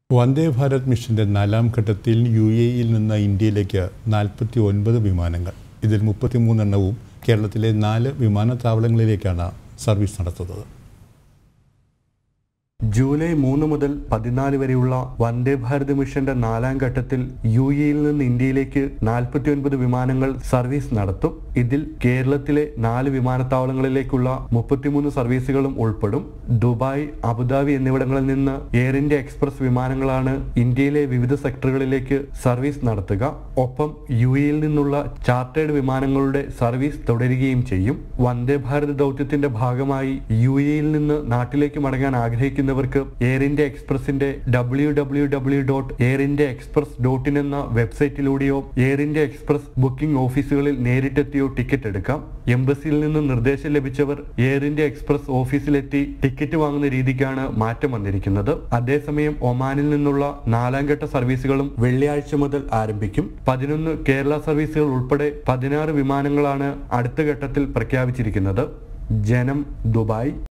വന്ദേ ഭാരത് മിഷന്റെ നാലാം ഘട്ടത്തിൽ യു എയിൽ നിന്ന് ഇന്ത്യയിലേക്ക് നാൽപ്പത്തി ഒൻപത് വിമാനങ്ങൾ ഇതിൽ മുപ്പത്തിമൂന്നെണ്ണവും കേരളത്തിലെ നാല് വിമാനത്താവളങ്ങളിലേക്കാണ് സർവീസ് നടത്തുന്നത് ജൂലൈ മൂന്ന് മുതൽ പതിനാല് വരെയുള്ള വന്ദേ ഭാരത് മിഷന്റെ നാലാം ഘട്ടത്തിൽ യു എയിൽ നിന്ന് ഇന്ത്യയിലേക്ക് നാൽപ്പത്തി ഒൻപത് വിമാനങ്ങൾ സർവീസ് നടത്തും ഇതിൽ കേരളത്തിലെ നാല് വിമാനത്താവളങ്ങളിലേക്കുള്ള മുപ്പത്തിമൂന്ന് സർവീസുകളും ഉൾപ്പെടും ദുബായ് അബുദാബി എന്നിവിടങ്ങളിൽ നിന്ന് എയർ ഇന്ത്യ എക്സ്പ്രസ് വിമാനങ്ങളാണ് ഇന്ത്യയിലെ വിവിധ സെക്ടറുകളിലേക്ക് സർവീസ് നടത്തുക ഒപ്പം യു എയിൽ നിന്നുള്ള ചാർട്ടേഡ് വിമാനങ്ങളുടെ സർവീസ് തുടരുകയും ചെയ്യും വന്ദേ ഭാരത് ദൗത്യത്തിന്റെ ഭാഗമായി യു എയിൽ നിന്ന് നാട്ടിലേക്ക് മടങ്ങാൻ ആഗ്രഹിക്കുന്നവർക്ക് എയർ ഇന്ത്യ എക്സ്പ്രസിന്റെ W W W dot Air India Express dot in എന്ന വെബ്സൈറ്റിലൂടെയോ എയർ ഇന്ത്യ എക്സ്പ്രസ് ബുക്കിംഗ് ഓഫീസുകളിൽ നേരിട്ടെത്തിയോ ടിക്കറ്റ് എടുക്കാം എംബസിയിൽ നിന്ന് നിർദ്ദേശം ലഭിച്ചവർ എയർ ഇന്ത്യ എക്സ്പ്രസ് ഓഫീസിലെത്തി ടിക്കറ്റ് വാങ്ങുന്ന രീതിക്കാണ് മാറ്റം വന്നിരിക്കുന്നത് അതേസമയം ഒമാനിൽ നിന്നുള്ള നാലാം ഘട്ട സർവീസുകളും വെള്ളിയാഴ്ച മുതൽ ആരംഭിക്കും പതിനൊന്ന് കേരള സർവീസുകൾ ഉൾപ്പെടെ പതിനാറ് വിമാനങ്ങളാണ് അടുത്ത ഘട്ടത്തിൽ പ്രഖ്യാപിച്ചിരിക്കുന്നത് ജനം ദുബായ്